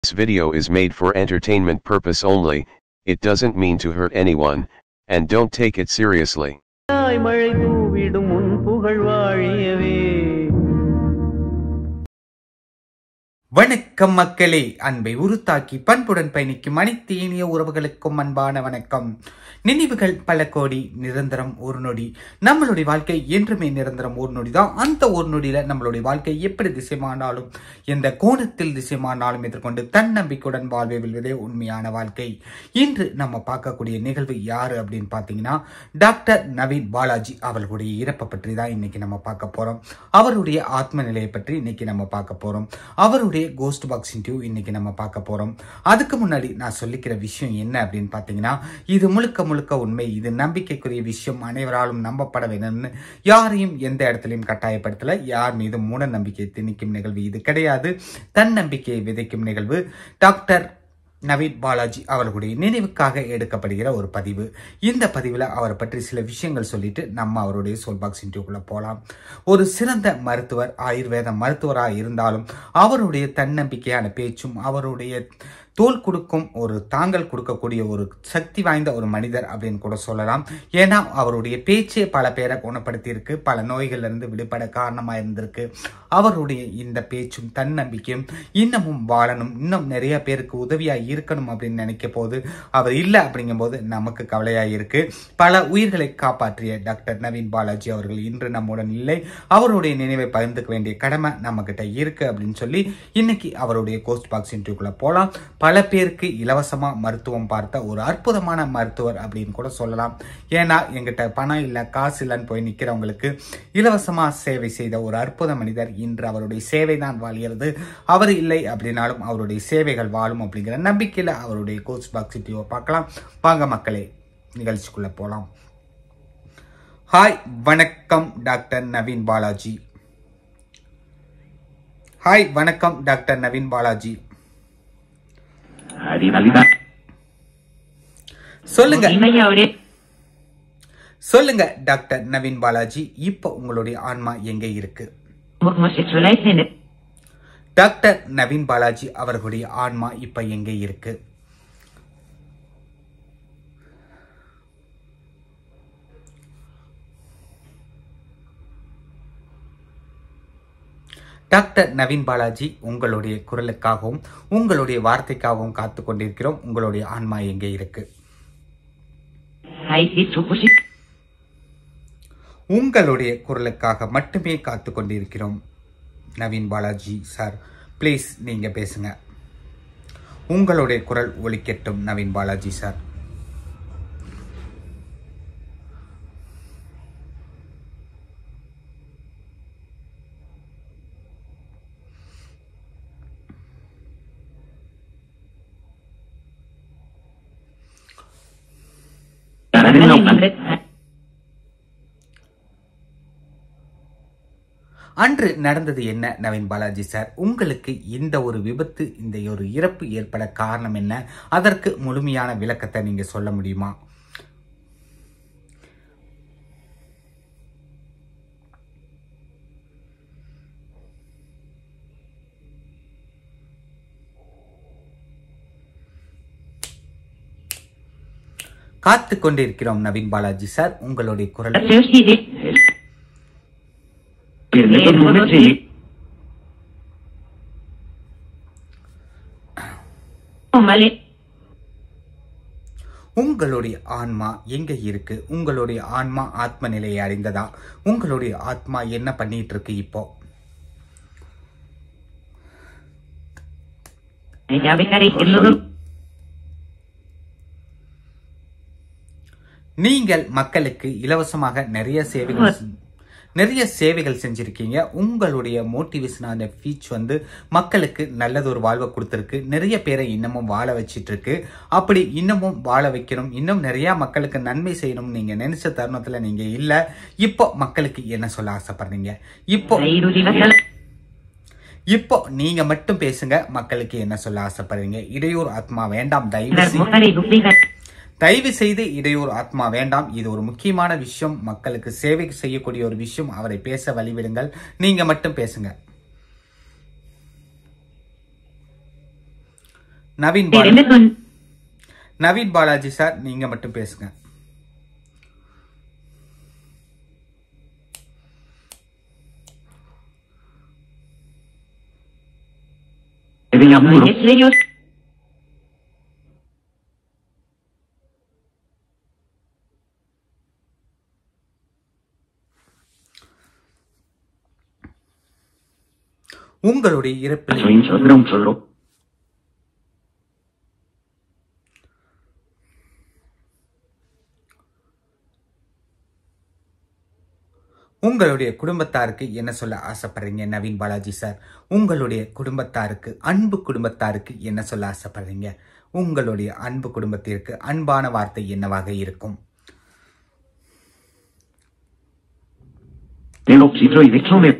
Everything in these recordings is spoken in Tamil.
This video is made for entertainment purpose only, it doesn't mean to hurt anyone, and don't take it seriously. தாய் மழை தூவிடும் உன் புகழ் வாழியவே வணக்கம் மக்களே அன்பை உருத்தாக்கி பண்புடன் பயணிக்கும் அனைத்து இனிய உறவுகளுக்கும் அன்பான வணக்கம் நினைவுகள் பல கோடி நிரந்தரம் ஒரு நொடி நம்மளுடைய வாழ்க்கை என்றுமே நிரந்தரம் ஒரு நொடி தான் அந்த ஒரு நொடியில நம்மளுடைய வாழ்க்கை எப்படி திசைமானாலும் எந்த கோணத்தில் திசைமானாலும் எதிர்கொண்டு தன்னம்பிக்கையுடன் வாழ்வை வெல்வதே உண்மையான வாழ்க்கை இன்று நம்ம பார்க்கக்கூடிய நிகழ்வு யாரு அப்படின்னு பார்த்தீங்கன்னா டாக்டர் நவீன் பாலாஜி அவர்களுடைய இறப்பை பற்றி தான் இன்னைக்கு நம்ம பார்க்க போறோம் அவருடைய ஆத்ம நிலையை பற்றி இன்னைக்கு நம்ம பார்க்க போறோம் அவருடைய கோஸ்ட் பாக்ஸ் இன்டர்வியூ இன்னைக்கு நம்ம பார்க்க போறோம் அதுக்கு முன்னாடி நான் சொல்லிக்கிற விஷயம் என்ன அப்படின்னு பார்த்தீங்கன்னா இது முழுக்க முழுக்க உண்மை இது நம்பிக்கைக்குரிய விஷயம் அனைவராலும் நம்பப்பட வேணும்னு யாரையும் எந்த இடத்துலையும் கட்டாயப்படுத்தல யார் மீது மூட நம்பிக்கை திணிக்கும் நிகழ்வு இது கிடையாது தன்னம்பிக்கையை விதைக்கும் நிகழ்வு டாக்டர் நவீன் பாலாஜி அவர்களுடைய நினைவுக்காக எடுக்கப்படுகிற ஒரு பதிவு இந்த பதிவில் அவரை பற்றி சில விஷயங்கள் சொல்லிட்டு நம்ம அவருடைய சோல் பாக்ஸ் இன்டர்வியூக்குள்ள போகலாம் ஒரு சிறந்த மருத்துவர் ஆயுர்வேத மருத்துவராக இருந்தாலும் அவருடைய தன்னம்பிக்கையான பேச்சும் அவருடைய தோல் கொடுக்கும் ஒரு தாங்கல் கொடுக்கக்கூடிய ஒரு சக்தி வாய்ந்த ஒரு மனிதர் அப்படின்னு கூட சொல்லலாம் ஏன்னா அவருடைய பேச்சே பல பேரை குணப்படுத்தியிருக்கு பல நோய்கள்ல இருந்து விடுபட காரணமாக இருந்திருக்கு அவருடைய இந்த பேச்சும் தன்னம்பிக்கையும் இன்னமும் வாழணும் இன்னும் நிறைய பேருக்கு உதவியா இருக்கணும் அப்படின்னு நினைக்க போது அவர் இல்லை அப்படிங்கும்போது நமக்கு கவலையா இருக்கு பல உயிர்களை காப்பாற்றிய டாக்டர் நவீன் பாலாஜி அவர்கள் இன்று நம்முடன் இல்லை அவருடைய நினைவை பகிர்ந்துக்க வேண்டிய கடமை நம்ம கிட்ட இருக்கு அப்படின்னு சொல்லி இன்னைக்கு அவருடைய கோஸ்ட் பாக்ஸ் இன்டர்வியூக்குள்ள போலாம் பல பேருக்கு இலவசமா மருத்துவம் பார்த்த ஒரு அற்புதமான மருத்துவர் அப்படின்னு கூட சொல்லலாம் ஏன்னா எங்கிட்ட பணம் இல்லை காசு இல்லைன்னு போய் நிக்கிறவங்களுக்கு இலவசமா சேவை செய்த ஒரு அற்புத மனிதர் இன்று அவருடைய சேவை தான் வாழ்கிறது அவர் இல்லை அப்படின்னாலும் அவருடைய சேவைகள் வாழும் அப்படிங்கிற நம்பிக்கையில அவருடைய கோஸ்ட் பாக்ஸ் இன்டர்வியூவை பார்க்கலாம் வாங்க மக்களே நிகழ்ச்சிக்குள்ள போலாம் ஹாய் வணக்கம் டாக்டர் நவீன் பாலாஜி ஹாய் வணக்கம் டாக்டர் நவீன் பாலாஜி Rivalidad. சொல்லுங்க Mayores. சொல்லுங்க டாக்டர் நவீன் பாலாஜி இப்போ உங்களுடைய ஆன்மா எங்க இருக்கு Homosexuales en el... doctor Naveen Balaji அவர்களுடைய ஆன்மா இப்ப எங்க இருக்கு டாக்டர் நவீன் பாலாஜி உங்களுடைய குரலுக்காகவும் உங்களுடைய வார்த்தைக்காகவும் காத்து கொண்டிருக்கிறோம் உங்களுடைய ஆன்மா எங்கே இருக்கு Hay sí, suposi- உங்களுடைய குரலுக்காக மட்டுமே காத்து கொண்டிருக்கிறோம் நவீன் பாலாஜி சார் ப்ளீஸ் நீங்க பேசுங்க உங்களுடைய குரல் ஒலிக்கட்டும் நவீன் பாலாஜி சார் அன்று நடந்தது என்ன நவீன் பாலாஜி சார் உங்களுக்கு இந்த ஒரு விபத்து இந்த ஒரு இறப்பு ஏற்பட காரணம் என்ன அதற்கு முழுமையான விளக்கத்தை நீங்க சொல்ல முடியுமா காத்து கொண்டிருக்கிறோம் நவீன் பாலாஜி சார் உங்களுடைய குரல் Vale. உங்களுடைய ஆன்மா எங்க இருக்கு உங்களுடைய ஆன்மா ஆத்ம நிலையை அடைந்ததா உங்களுடைய ஆத்மா என்ன பண்ணிட்டு இருக்கு இப்போ Ya becaré el lodo. நீங்கள் மக்களுக்கு இலவசமாக நிறைய சேவைகள் செ- நிறைய சேவைகள் செஞ்சிருக்கீங்க உங்களுடைய மோட்டிவேஷனான ஃபீச் வந்து மக்களுக்கு நல்லதொரு வாழ்வை கொடுத்துருக்கு நிறைய பேரை இன்னமும் வாழ வச்சிட்டு இருக்கு அப்படி இன்னமும் வாழ வைக்கணும் இன்னும் நிறைய மக்களுக்கு நன்மை செய்யணும் நீங்க நினைச்ச தருணத்துல நீங்க இல்ல இப்போ மக்களுக்கு என்ன சொல்ல ஆசைப்படுறீங்க இப்போ இப்போ நீங்க மட்டும் பேசுங்க மக்களுக்கு என்ன சொல்ல ஆசைப்படுறீங்க இடையூறு ஆத்மா வேண்டாம் தயவு செய்து தயவு செய்து இடையூறு ஆத்மா வேண்டாம் இது ஒரு முக்கியமான விஷயம் மக்களுக்கு சேவை செய்யக்கூடிய ஒரு விஷயம் அவரை பேச வழிவிடுங்கள் நீங்க மட்டும் பேசுங்க Naveen Bala Tirende con. Naveen Balaji sir நீங்க மட்டும் பேசுங்க Venga, muro. Es ellos. உங்களுடைய இறப்பில் Soy un solo, un solo. உங்களுடைய குடும்பத்தாருக்கு என்ன சொல்ல ஆசைப்படுறீங்க நவீன் பாலாஜி சார் உங்களுடைய குடும்பத்தாருக்கு அன்பு குடும்பத்தாருக்கு என்ன சொல்ல ஆசைப்படுறீங்க உங்களுடைய அன்பு குடும்பத்திற்கு அன்பான வார்த்தை என்னவாக இருக்கும் El oxidro y de hecho me.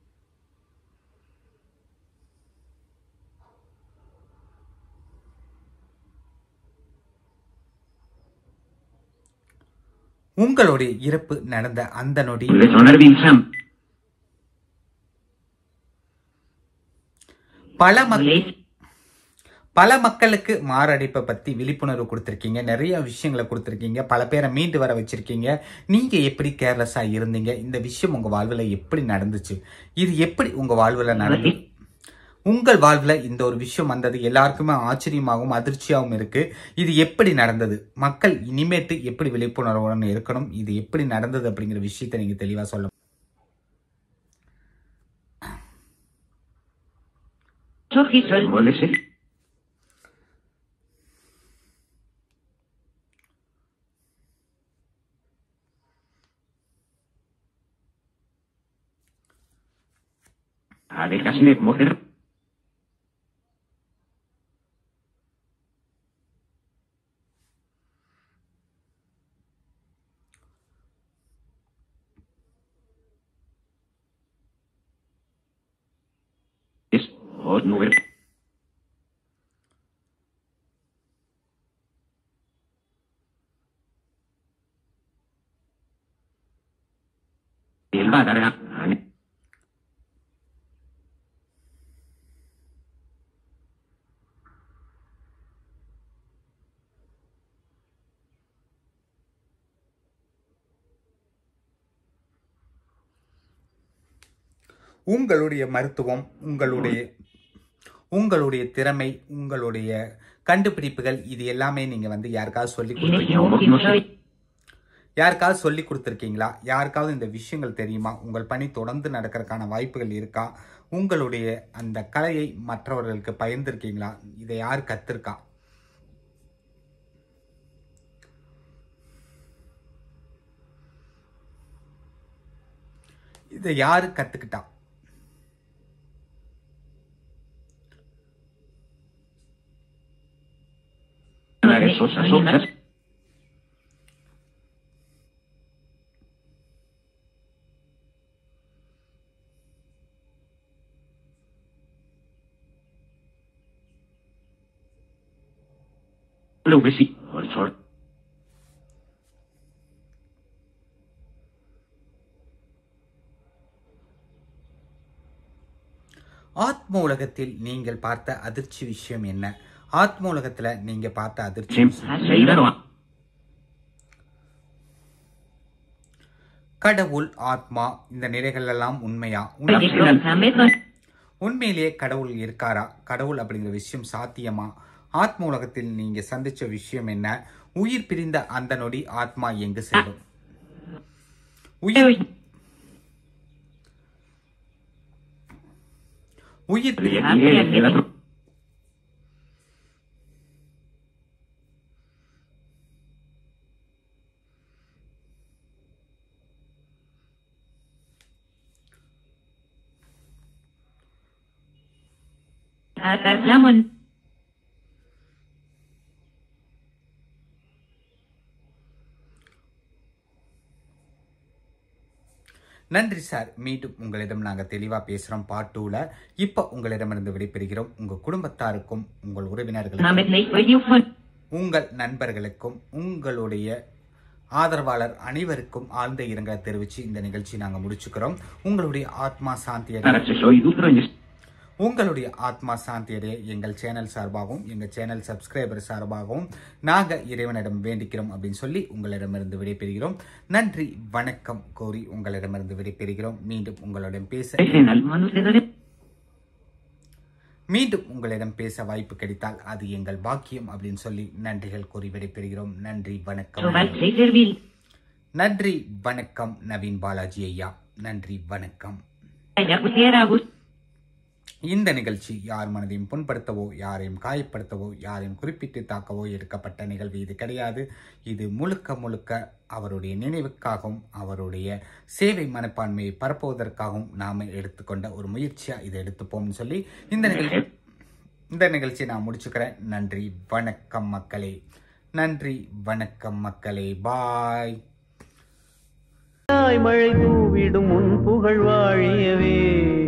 உங்களுடைய இறப்பு நடந்த அந்த நொடி Le sonar Bill Sam. பல மக் Leis. பல மக்களுக்கு மாரடைப்பை பத்தி விழிப்புணர்வு கொடுத்துருக்கீங்க நிறைய விஷயங்களை கொடுத்துருக்கீங்க பல பேரை மீண்டு வர வச்சிருக்கீங்க நீங்க எப்படி கேர்லெஸ்ஸா இருந்தீங்க இந்த விஷயம் உங்க வாழ்வுல எப்படி நடந்துச்சு இது எப்படி உங்க வாழ்வுல நடந்து உங்கள் வாழ்வுல இந்த ஒரு விஷயம் வந்தது எல்லாருக்குமே ஆச்சரியமாகவும் அதிர்ச்சியாகவும் இருக்கு இது எப்படி நடந்தது மக்கள் இனிமேட்டு எப்படி விழிப்புணர்வுடன் இருக்கணும் இது எப்படி நடந்தது அப்படிங்கிற விஷயத்தை நீங்க தெளிவா சொல்ல Sojisol. Molese. Adekasne moher. Es hot nuber. El badara. உங்களுடைய மருத்துவம் உங்களுடைய உங்களுடைய திறமை உங்களுடைய கண்டுபிடிப்புகள் இது எல்லாமே நீங்க வந்து யாருக்காவது சொல்லி கொடுத்துருக்கீங்களா யாருக்காவது சொல்லி கொடுத்துருக்கீங்களா யாருக்காவது இந்த விஷயங்கள் தெரியுமா உங்கள் பணி தொடர்ந்து நடக்கிறதுக்கான வாய்ப்புகள் இருக்கா உங்களுடைய அந்த கலையை மற்றவர்களுக்கு பகிர்ந்திருக்கீங்களா இதை யார் கத்திருக்கா இதை யாரு கத்துக்கிட்டா Sosas, sosas. Lo que sí, el sol. ஆத்ம உலகத்தில் நீங்கள் பார்த்த அதிர்ச்சி விஷயம் என்ன ஆத்ம உலகத்துல நீங்க பார்த்த அதிர்ச்சி Sim, விஷயம். Seidaro. கடவுள் ஆத்மா இந்த நிலைகள் எல்லாம் உண்மையா உண்மை- உண்மையிலேயே கடவுள் இருக்காரா கடவுள் அப்படிங்கிற விஷயம் சாத்தியமா ஆத்ம உலகத்தில் நீங்க சந்திச்ச விஷயம் என்ன உயிர் பிரிந்த அந்த நொடி ஆத்மா எங்கு செல்லும் உயிர் உயிர் பிரி- Atarlamon. நன்றி சார் மீண்டும் உங்களிடம் நாங்க தெளிவா பேசுறோம் பார்ட் டூல இப்ப உங்களிடமிருந்து விடைபெறுகிறோம் உங்க குடும்பத்தாருக்கும் உங்கள் உறவினர்களுக்கும் Namet leik bij jou van. உங்கள் நண்பர்களுக்கும் உங்களுடைய ஆதரவாளர் அனைவருக்கும் ஆழ்ந்த இரங்கலை தெரிவித்து இந்த நிகழ்ச்சி நாங்கள் முடிச்சுக்கிறோம் உங்களுடைய ஆத்மா சாந்தியை Para se soy dutro en உங்களுடைய ஆத்மா சாந்தியடைய எங்கள் சேனல் சார்பாகவும் எங்கள் சேனல் சப்ஸ்கிரைபர் சார்பாகவும் நாங்கள் இறைவனிடம் வேண்டிக்கிறோம் அப்படின்னு சொல்லி உங்களிடமிருந்து விடைபெறுகிறோம் நன்றி வணக்கம் கோரி உங்களிடமிருந்து விடைபெறுகிறோம் மீண்டும் உங்களிடம் பேச al mano மீண்டும் உங்களிடம் பேச வாய்ப்பு கிடைத்தால் அது எங்கள் பாக்கியம் அப்படின்னு சொல்லி நன்றிகள் கூறி விடைபெறுகிறோம் நன்றி வணக்கம் Trobar Traderville. நன்றி வணக்கம் நவீன் பாலாஜி ஐயா நன்றி வணக்கம் Allá pusiera Gus. இந்த நிகழ்ச்சி யார் மனதையும் புண்படுத்தவோ யாரையும் காயப்படுத்தவோ யாரையும் குறிப்பிட்டு தாக்கவோ எடுக்கப்பட்ட நிகழ்வு இது கிடையாது இது முழுக்க முழுக்க அவருடைய நினைவுக்காகவும் அவருடைய சேவை மனப்பான்மையை பரப்புவதற்காகவும் நாம எடுத்துக்கொண்ட ஒரு முயற்சியா இதை எடுத்துப்போம்னு சொல்லி இந்த நிகழ்ச்சி இந்த நிகழ்ச்சியை நான் முடிச்சுக்கிறேன் நன்றி வணக்கம் மக்களே நன்றி வணக்கம் மக்களே பாய் மழை தூவிடும் உன் புகழ் வாழியவே